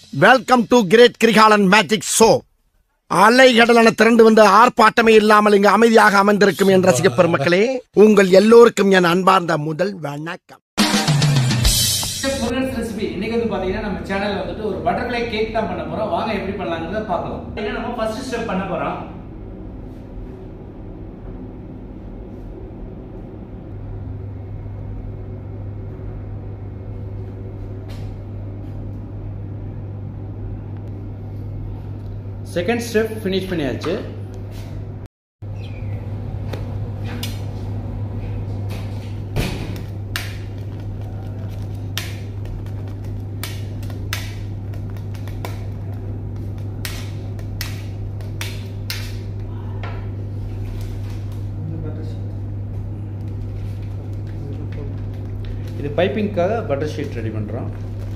welcome to great Kirikalan magic show அலைகடலான திரண்டு வந்து ஆர்ப்பாட்டமே இல்லாமல் இங்கு அமைதியாக அமைந்திருக்கும் என் ரசிக பெருமக்களே உங்கள் எல்லோருக்கும் என் அன்பார்ந்த முதல் வணக்கம் முருகன்ஸ் ரெசிபி இன்னைக்கு வந்து பாத்தீங்கன்னா நம்ம சேனல்ல வந்துட்டு ஒரு பட்டர்ஃப்ளை கேக் தான் பண்ண போறோம் வாங்க எப்படி பண்ணலாங்கிறத பார்க்கலாம் பாத்தீங்கன்னா நம்ம ஃபர்ஸ்ட் ஸ்டெப் பண்ண போறோம் செகண்ட் ஸ்டெப் ஃபினிஷ் பண்ணியாச்சு இது பைப்பிங்க்காக பட்டர் ஷீட் ரெடி பண்ணுறோம்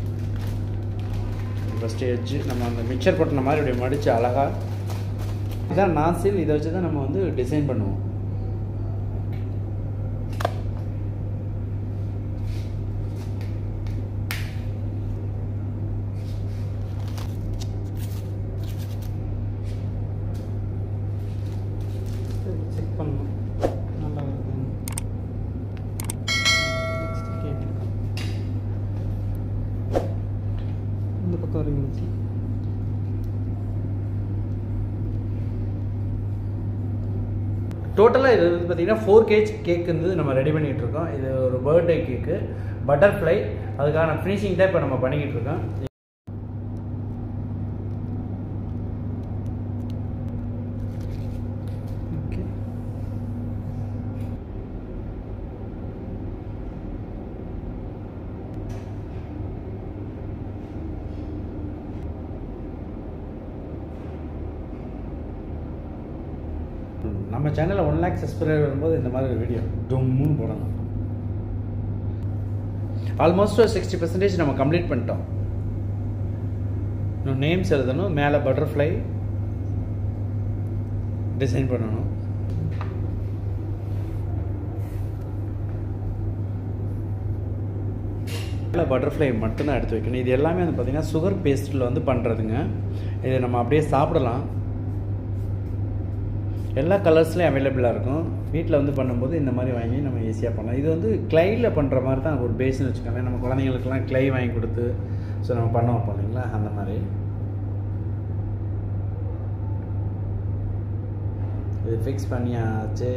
ஃபஸ்ட்டு எட்ஜு நம்ம அந்த மிக்சர் போட்டின மாதிரி இப்படி மடித்து அழகாக இதான் நாசில் இதை வச்சு தான் நம்ம வந்து டிசைன் பண்ணுவோம் செக் பண்ணணும் நல்லா வருது நெக்ஸ்ட் கேக் இந்த பக்கம் வரைக்கும் டோட்டலாக இது வந்து பார்த்தீங்கன்னா ஃபோர் கேஜ் கேக் வந்து நம்ம ரெடி பண்ணிகிட்டு இருக்கோம் இது ஒரு பர்த்டே கேக்கு பட்டர்ஃப்ளை அதுக்கான ஃபினிஷிங் தான் இப்போ நம்ம பண்ணிக்கிட்டு இருக்கோம் ஓகே நம்ம சேனலில் ஒன் லேக் சப்ஸ்கிரைபர் வரும்போது இந்த மாதிரி ஒரு வீடியோ டொம்முன்னு போடணும் ஆல்மோஸ்ட் ஒரு சிக்ஸ்டி பர்சன்டேஜ் நம்ம கம்ப்ளீட் பண்ணிட்டோம் இன்னும் நேம்ஸ் எழுதணும் மேலே பட்டர்ஃப்ளை டிசைன் பண்ணணும் மேலே பட்டர்ஃப்ளை மட்டும்தான் எடுத்து வைக்கணும் இது எல்லாமே வந்து பார்த்திங்கன்னா சுகர் பேஸ்ட்டில் வந்து பண்ணுறதுங்க இது நம்ம அப்படியே சாப்பிடலாம் எல்லா கலர்ஸ்லேயும் அவைலபிளாக இருக்கும் வீட்டில் வந்து பண்ணும்போது இந்த மாதிரி வாங்கி நம்ம ஈஸியாக பண்ணலாம் இது வந்து கிளையில் பண்ணுற மாதிரி தான் ஒரு பேஸ்னு வச்சுக்கோங்களேன் நம்ம குழந்தைங்களுக்குலாம் கிளை வாங்கி கொடுத்து ஸோ நம்ம பண்ண வைப்போம் இல்லைங்களா அந்த மாதிரி இது ஃபிக்ஸ் பண்ணியாச்சு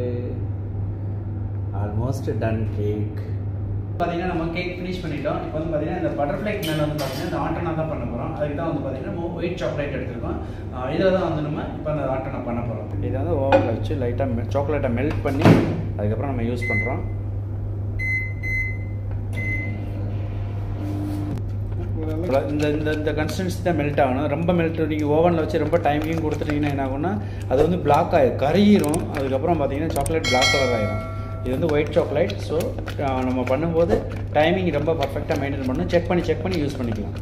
ஆல்மோஸ்ட் டன் கேக் பார்த்தீங்கன்னா நம்ம கேக் ஃபினிஷ் பண்ணிட்டோம் இப்போ வந்து பார்த்தீங்கன்னா இந்த பட்டர்ஃப்ளைக்கு மேலே வந்து பார்த்தீங்கன்னா இந்த ஆண்டனா தான் பண்ண போகிறோம் அதுக்கு தான் வந்து பார்த்தீங்கன்னா நம்ம ஒயிட் சாக்லேட் எடுத்துருக்கோம் இதில் தான் வந்து நம்ம இப்போ அந்த ஆண்டனா பண்ண போகிறோம் இதை வந்து ஓவனில் வச்சு லைட்டாக சாக்லேட்டை மெல்ட் பண்ணி அதுக்கப்புறம் நம்ம யூஸ் பண்ணுறோம் இந்த இந்த இந்த கன்சிஸ்டன்சி தான் மெல்ட் ஆகணும் ரொம்ப மெல்ட் நீங்கள் ஓவனில் வச்சு ரொம்ப டைமிங் கொடுத்துட்டீங்கன்னா என்ன ஆகும்னா அது வந்து பிளாக் ஆகிடும் கருகிரும் அதுக்கப்புறம் பார்த்தீங்கன்னா சாக்லேட் பிளாக் கலர் ஆயிரும் இது வந்து ஒயிட் சாக்லேட் ஸோ நம்ம பண்ணும்போது டைமிங் ரொம்ப பர்ஃபெக்டாக மெயின்டைன் பண்ணணும் செக் பண்ணி செக் பண்ணி யூஸ் பண்ணிக்கலாம்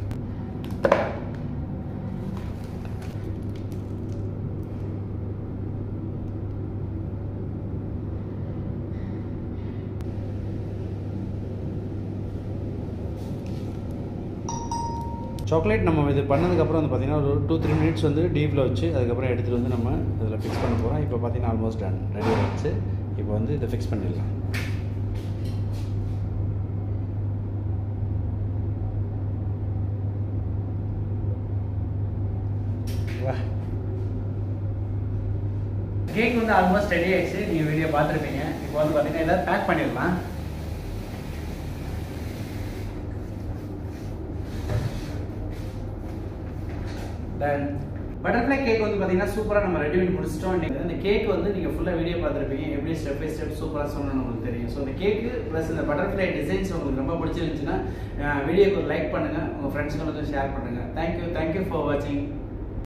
சாக்லேட் நம்ம இது பண்ணதுக்கப்புறம் வந்து பார்த்தீங்கன்னா ஒரு டூ த்ரீ மினிட்ஸ் வந்து டீப்பில் வச்சு அதுக்கப்புறம் எடுத்துகிட்டு வந்து நம்ம இதில் ஃபிக்ஸ் பண்ண போகிறோம் இப்போ பார்த்தீங்கன்னா ஆல்மோஸ்ட் டன் ரெடி ஆகிடுச்சு இப்போ வந்து இதை ஃபிக்ஸ் பண்ணிடலாம் வா கேக் வந்து ஆல்மோஸ்ட் ரெடி ஆயிடுச்சு நீங்கள் வீடியோ பார்த்துருப்பீங்க இப்போ வந்து பார்த்தீங்கன்னா எதாவது பேக் பண்ணிடலாம் தென் பட்டர்ஃப்ளை கேக் வந்து பார்த்தீங்கன்னா சூப்பராக நம்ம ரெடி பண்ணி முடிச்சிட்டோம் நீங்கள் இந்த கேக் வந்து நீங்கள் ஃபுல்லாக வீடியோ பார்த்துருப்பீங்க எப்படி ஸ்டெப் பை ஸ்டெப் சூப்பராக சொல்லணும்னு உங்களுக்கு தெரியும் ஸோ இந்த கேக்கு ப்ளஸ் இந்த பட்டர்ஃப்ளை டிசைன்ஸ் உங்களுக்கு ரொம்ப பிடிச்சிருந்துச்சுன்னா வீடியோக்கு ஒரு லைக் பண்ணுங்கள் உங்கள் ஃப்ரெண்ட்ஸுங்களுக்கு ஷேர் பண்ணுங்கள் தேங்க்யூ தேங்க்யூ ஃபார் வாட்சிங்